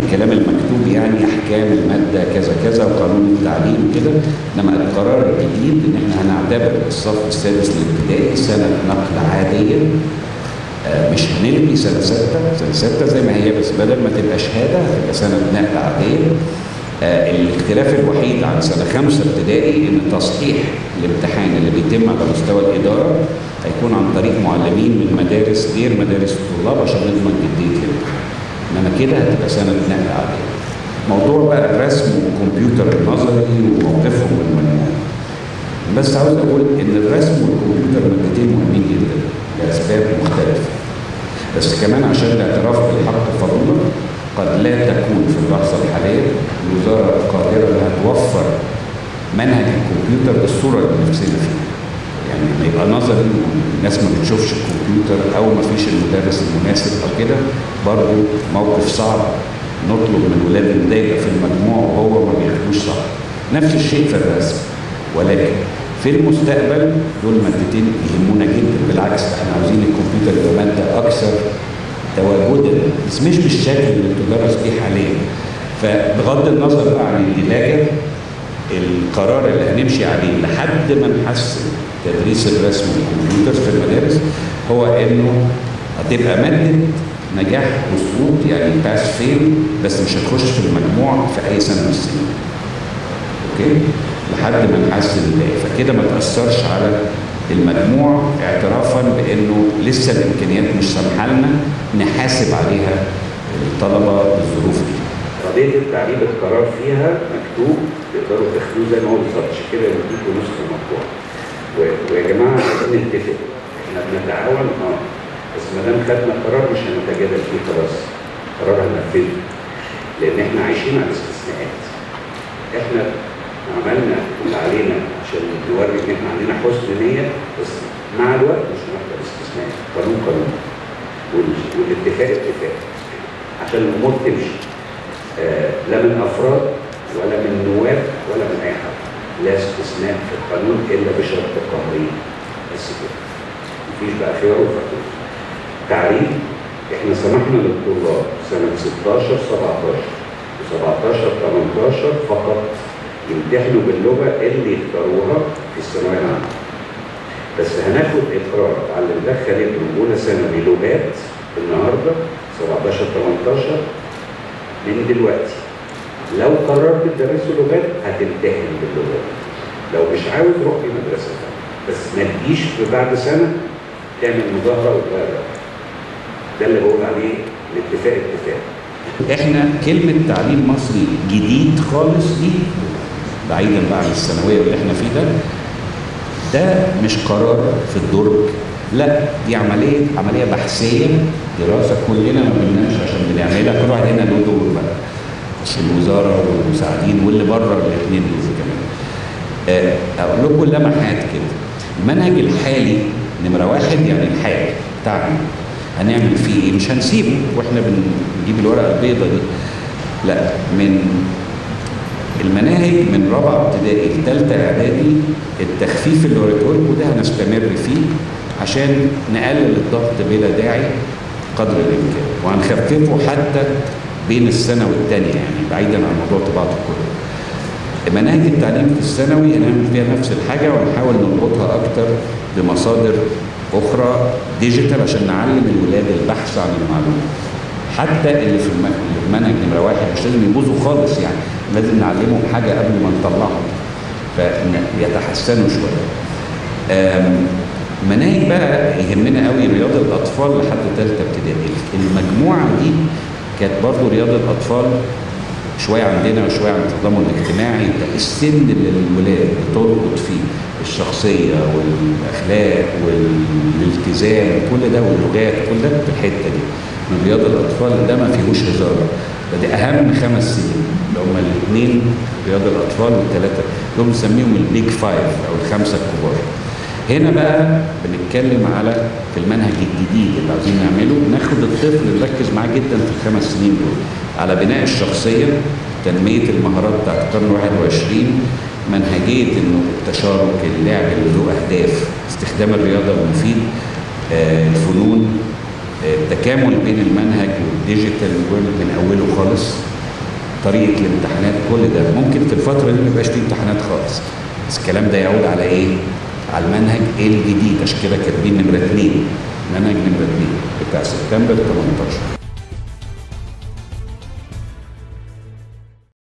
الكلام المكتوب يعني احكام الماده كذا كذا وقانون التعليم كده انما القرار الجديد ان احنا هنعتبر الصف السادس الابتدائي سنه نقل عاديه آه، مش هنلغي سنه سته سنه سته زي ما هي بس بدل ما تبقى شهاده هتبقى سنه نقل عاديه آه، الاختلاف الوحيد عن سنه خمسه ابتدائي ان تصحيح الامتحان اللي بيتم على مستوى الاداره هيكون عن طريق معلمين من مدارس غير مدارس الطلاب عشان نضمن جديه الامتحان انما كده هتبقى سنه نقل عاديه موضوع بقى الرسم والكمبيوتر النظري وموقفهم من المجموع بس عاوز اقول ان الرسم والكمبيوتر مادتين مهمين جدا لاسباب مختلفه بس كمان عشان الاعتراف بالحق فضيله قد لا تكون في اللحظه الحاليه الوزاره قادره انها توفر منهج الكمبيوتر بالصوره اللي نفسنا فيها يعني لما يبقى نظري والناس ما بتشوفش الكمبيوتر او ما فيش المدرس المناسب او كده برضه موقف صعب نطلب من ولاد ده يبقى في المجموع وهو ما بياخدوش صح نفس الشيء في الرسم ولكن في المستقبل دول مادتين يهمونا جدا بالعكس ده احنا عاوزين الكمبيوتر يبقى ماده اكثر تواجدا بس مش بالشكل اللي بتدرس بيه حاليا فبغض النظر بقى عن الدلاجه القرار اللي هنمشي عليه لحد ما نحسن تدريس الرسم والكمبيوتر في المدارس هو انه هتبقى ماده نجاح وسقوط يعني باس فيل بس مش هتخش في المجموع في اي سنه من السنين. اوكي؟ لحد ما نحسن الباقي فكده ما تاثرش على المجموع اعترافا بانه لسه الامكانيات مش سامحه لنا نحاسب عليها الطلبه بالظروف دي. قضية التعليم القرار فيها مكتوب تقدروا تاخدوه زي ما هو بالظبط عشان كده نديكوا نسخة مطبوعة. و- ويا جماعة عايزين نتفق احنا بنتعاون اه بس ما دام خدنا قرار مش هنتجادل فيه خلاص قرار هننفذه لأن احنا عايشين على الاستثناءات. احنا عملنا اللي علينا عشان نوري ان احنا عندنا حسن نية بس مع الوقت مش هنحضر استثناء قانون قانون وال- والاتفاق اتفاق عشان الامور تمشي آه، لا من افراد ولا من نواب ولا من اي حد لا استثناء في القانون الا بشرط قهري بس كده مفيش بقى خيار وفقود تعليم احنا سمحنا للطلاب سنه 16 17 و17 18 فقط يمتحنوا باللغه اللي يختاروها في الثانويه العامه بس هناخد اقرار على اللي مدخل ابنه اولى ثانوي لغات النهارده 17 18 من دلوقتي لو قررت تدرسه لغات هتمتحن باللغات لو مش عاوز روح في مدرسه ثانيه بس ما تجيش في بعد سنه تعمل مظاهره وتغير رأيك. ده اللي بقول عليه الاتفاق اتفاق احنا كلمه تعليم مصري جديد خالص دي بعيدا بقى عن الثانويه اللي احنا فيه ده ده مش قرار في الدرج لا دي عمليه عمليه بحثيه دراسه كلنا ما بننامش عشان بنعملها كل واحد هنا له دور بقى مش الوزاره والمساعدين واللي بره الاثنين دول كمان آه، اقول لكم لمحات كده المنهج الحالي نمره واحد يعني الحالي بتاعنا هنعمل فيه ايه؟ مش هنسيبه واحنا بنجيب الورقه البيضاء دي لا من المناهج من رابعه ابتدائي لثالثه اعدادي التخفيف اللي وريته لكم ده هنستمر فيه عشان نقلل الضغط بلا داعي قدر الامكان وهنخففه حتى بين السنه والثانيه يعني بعيدا عن موضوع طباعه الكتب. مناهج التعليم في الثانوي هنعمل فيها نفس الحاجه ونحاول نربطها اكتر بمصادر اخرى ديجيتال عشان نعلم الولاد البحث عن المعلومه. حتى اللي في الم- اللي في منهج نمره واحد مش لازم يبوظوا خالص يعني لازم نعلمهم حاجه قبل ما نطلعهم فيتحسنوا شويه. آم، مناهج بقى يهمنا قوي رياضه الاطفال لحد ثالثه ابتدائي المجموعه دي كانت برضو رياضه الاطفال شويه عندنا وشويه عن التضامن الاجتماعي ده السن اللي الولاد بتربط فيه الشخصيه والاخلاق والالتزام كل ده واللغات كل ده في الحته دي من رياضه الاطفال ده ما فيهوش هزار ده, ده اهم خمس سنين اللي هم الاثنين رياض الاطفال والثلاثه دول بنسميهم البيج فايف او الخمسه الكبار هنا بقى بنتكلم على في المنهج الجديد اللي عاوزين نعمله ناخد الطفل نركز معاه جدا في الخمس سنين دول على بناء الشخصيه تنميه المهارات بتاعت القرن 21 منهجيه انه التشارك اللعب اللي له اهداف استخدام الرياضه المفيد آه، الفنون آه، التكامل بين المنهج والديجيتال وورلد من اوله خالص طريقه الامتحانات كل ده ممكن في الفتره دي ما يبقاش فيه امتحانات خالص بس الكلام ده يعود على ايه؟ على المنهج الجديد عشان كده كاتبين نمره اثنين منهج نمره اثنين بتاع سبتمبر 18